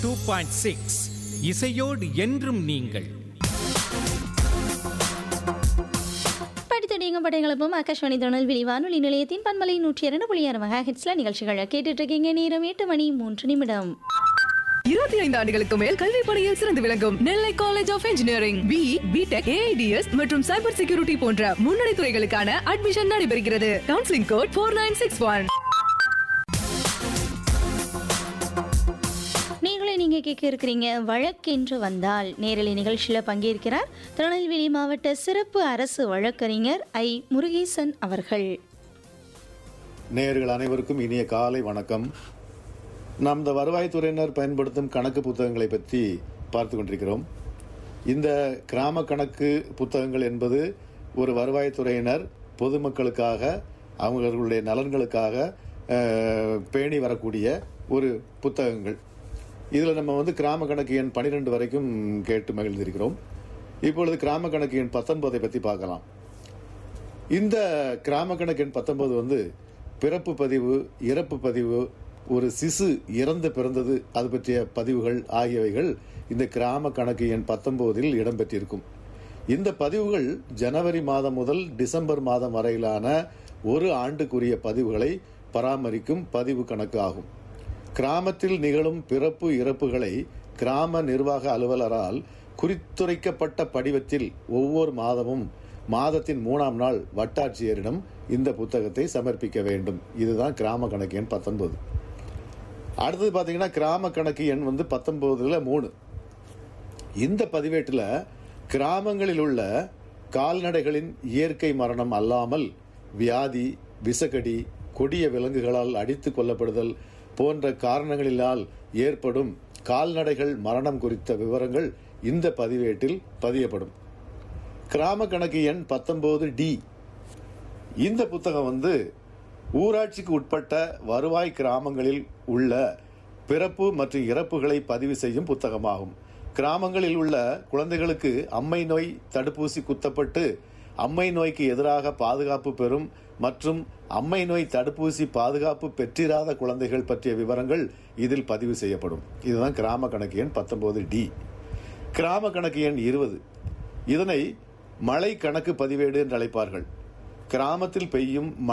two point six இசையோடு என்றும் நீங்கள் படித்தடிங்க படைகளும் ஆகாஷ்வாணி தொழில்வெளி வானொலி நிலையத்தின் பன்மலை நூற்றி இரண்டு புள்ளி ஆறு மெகா ஹெட்ஸ்ல நிகழ்ச்சிகளை கேட்டுட்டு இருக்கீங்க நேரம் எட்டு மணி மூன்று நிமிடம் இருபத்தி ஐந்து ஆண்டுகளுக்கு மேல் கல்வி பணியில் சிறந்து விளங்கும் Nellai college of engineering B B Tech AIDS மற்றும் சைபர் செக்யூரிட்டி போன்ற முன்னணி துறைகளுக்கான அட்மிஷன் நடைபெறுகிறது counselling code four nine six one நீங்களே நீங்க கேட்க இருக்கிறீங்க வழக்கென்று வந்தால் நேரலை நிகழ்ச்சியில் பங்கேற்கிறார் திருநெல்வேலி மாவட்ட சிறப்பு அரசு வழக்கறிஞர் ஐ முருகேசன் அவர்கள் நேயர்கள் அனைவருக்கும் இனிய காலை வணக்கம் நாம் இந்த வருவாய்த்துறையினர் பயன்படுத்தும் கணக்கு புத்தகங்களை பற்றி பார்த்து கொண்டிருக்கிறோம் இந்த கிராம கணக்கு புத்தகங்கள் என்பது ஒரு வருவாய்த்துறையினர் பொதுமக்களுக்காக அவர்களுடைய நலன்களுக்காக அஹ், பேணி வரக்கூடிய ஒரு புத்தகங்கள் இதில் நம்ம வந்து கிராம கணக்கு எண் பன்னிரெண்டு வரைக்கும் கேட்டு மகிழ்ந்திருக்கிறோம் இப்பொழுது கிராம கணக்கு எண் பத்தொன்பதை பற்றி பார்க்கலாம் இந்த கிராம கணக்கு எண் பத்தொன்பது வந்து பிறப்பு பதிவு இறப்பு பதிவு ஒரு சிசு இறந்து பிறந்தது அது பற்றிய பதிவுகள் ஆகியவைகள் இந்த கிராம கணக்கு எண் பத்தொன்பதில் இடம்பெற்றிருக்கும் இந்த பதிவுகள் ஜனவரி மாதம் முதல் டிசம்பர் மாதம் வரையிலான ஒரு ஆண்டுக்குரிய பதிவுகளை பராமரிக்கும் பதிவு கணக்கு ஆகும் கிராமத்தில் நிகழும் பிறப்பு இறப்புகளை கிராம நிர்வாக அலுவலரால் குறித்துரைக்கப்பட்ட படிவத்தில் ஒவ்வொரு மாதமும் மாதத்தின் மூணாம் நாள் வட்டாட்சியரிடம் இந்த புத்தகத்தை சமர்ப்பிக்க வேண்டும் இதுதான் கிராம கணக்கு எண் பத்தொன்பது அடுத்தது பார்த்தீங்கன்னா கிராம கணக்கு எண் வந்து பத்தொன்பதுல மூணு இந்த பதிவேட்டில் கிராமங்களில் உள்ள கால்நடைகளின் இயற்கை மரணம் அல்லாமல் வியாதி விசக்கடி கொடிய விலங்குகளால் அடித்து கொல்லப்படுதல் போன்ற காரணங்களினால் ஏற்படும் கால்நடைகள் மரணம் குறித்த விவரங்கள் இந்த பதிவேட்டில் பதியப்படும் கிராம கணக்கு எண் பத்தொன்பது டி இந்த புத்தகம் வந்து ஊராட்சிக்கு உட்பட்ட வருவாய் கிராமங்களில் உள்ள பிறப்பு மற்றும் இறப்புகளை பதிவு செய்யும் புத்தகமாகும் கிராமங்களில் உள்ள குழந்தைகளுக்கு அம்மை நோய் தடுப்பூசி குத்தப்பட்டு அம்மை நோய்க்கு எதிராக பாதுகாப்பு பெறும் மற்றும் அம்மை நோய் தடுப்பூசி பாதுகாப்பு பெற்றிராத குழந்தைகள் பற்றிய விவரங்கள் இதில் பதிவு செய்யப்படும் இதுதான் கிராம கணக்கு எண் பத்தொன்பது டி கிராம கணக்கு எண் இருபது இதனை மழை கணக்கு பதிவேடு என்று அழைப்பார்கள் கிராமத்தில் பெய்யும்